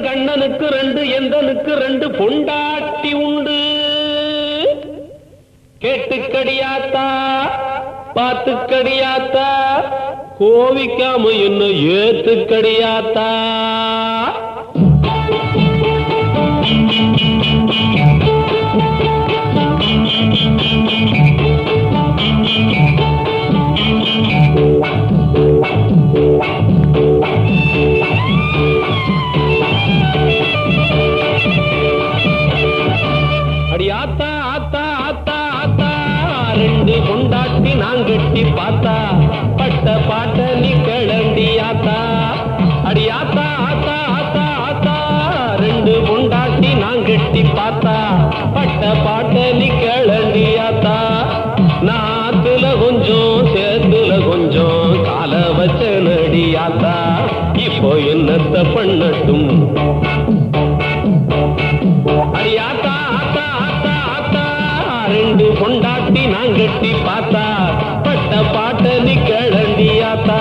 கண்ணனுக்கு ரெண்டு எந்தனுக்கு ரெண்டு பொண்டாட்டி உண்டு கேட்டுக்கடியாத்தா பார்த்துக்கடியாத்தா கோவிக்காம என்ன ஏத்துக்கடியாத்தா அடி ஆத்தா ஆத்தா ஆத்தா ஆத்தா ரெண்டு கொண்டாட்டி நான் கட்டி பார்த்தா பட்ட பாட்ட நீ கிளண்டி ஆத்தா அடி ஆத்தா ஆத்தா ஆத்தா ஆத்தா ரெண்டு கொண்டாட்டி நான் கட்டி பார்த்தா பட்ட பாட்ட நீ கிளண்டி ஆத்தா நாத்துல கொஞ்சம் சேத்துல கொஞ்சம் கால வச்ச நடி ஆத்தா இப்போ என்னத்த பண்ணட்டும் அடி ஆத்தா ஆத்தா ஆத்தா ஆத்தா ரெண்டு பொண்டாட்டி நான் கட்டி பார்த்தா பட்ட பாட்ட நீ கிளண்டி ஆத்தா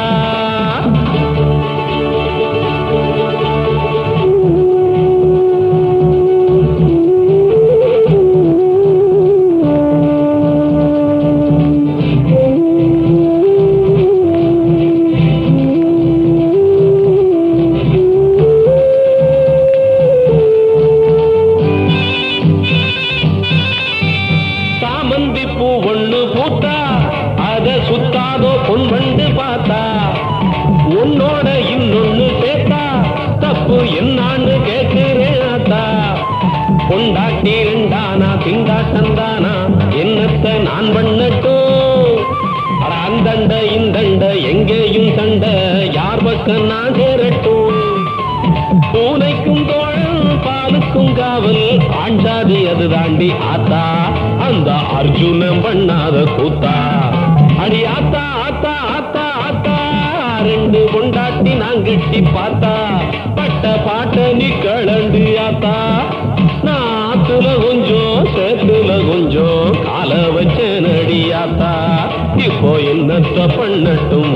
சாமந்தி பூ ஒண்ணு பூத்தா அத சுத்தாதோ பொன்வண்டு பார்த்தா உன்னோட இன்னொன்னு சேர்த்தா தப்பு என்னான்னு கேட்கிறேன் ஆத்தா பொண்டாட்டி ரெண்டானா திண்டாட்டந்தானா என்னத்த நான் பண்ணட்டும் அட அந்தண்ட இந்தண்ட எங்கேயும் சண்டை யார் பக்கம் நான் சேரட்டும் பூனைக்கும் தோழன் பாலுக்கும் காவல் ஆண்டாதி அது தாண்டி ஆத்தா அந்த அர்ஜுனன் பண்ணாத கூத்தா அடி ஆத்தா ஆத்தா ஆத்தா ஆத்தா ரெண்டு கொண்டாட்டி நான் கட்டி பார்த்தா பட்ட பாட்ட நீ கலண்டு ஆத்தா நாத்துல கொஞ்சம் சேத்துல கொஞ்சம் கால வச்ச நடியாத்தா இப்போ என்னத்த பண்ணட்டும்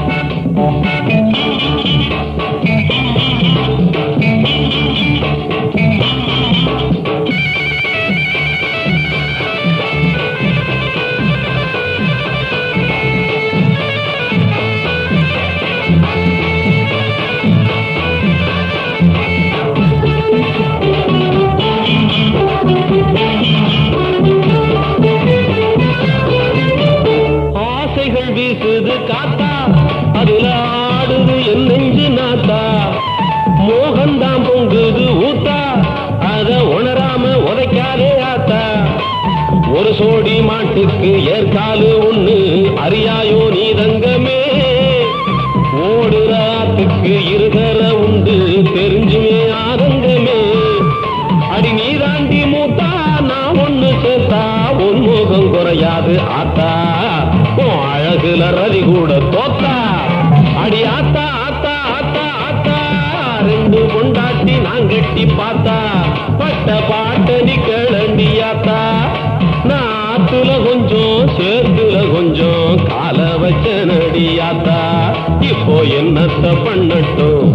ஆசைகள் வீசுது காத்தா அதுல ஆடுது என் நெஞ்சு நாத்தா மோகந்தாம் பொங்குது ஊத்தா அத உணராம உதைக்காதே ஆத்தா ஒரு சோடி மாட்டுக்கு ஏற்காலு ஒண்ணு அறியாயோ நீ தங்கமே ஓடுற ஆத்துக்கு இருகர உண்டு தெரிஞ்சுமே ஆதங்கமே அடி நீ தாண்டி மூத்தா நான் ஒண்ணு சேர்த்தா உன் முகம் குறையாது ஆத்தா உன் அழகுல ரதி கூட தோத்தா அடி ஆத்தா ஆத்தா ஆத்தா ஆத்தா ரெண்டு பொண்டாட்டி நான் கட்டி பார்த்தா பட்ட பாட்ட நீ கிளண்டி ஆத்தா நாத்துல கொஞ்சம் சேர்த்துல கொஞ்சம் கால வச்ச நடியாத்தா இப்போ என்னத்த பண்ணட்டும்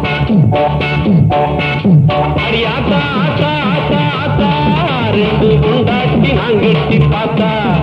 அடி ஆத்தா ஆத்தா ஆத்தா ஆத்தா ரெண்டு கொண்டாட்டி நான் கட்டி பார்த்தா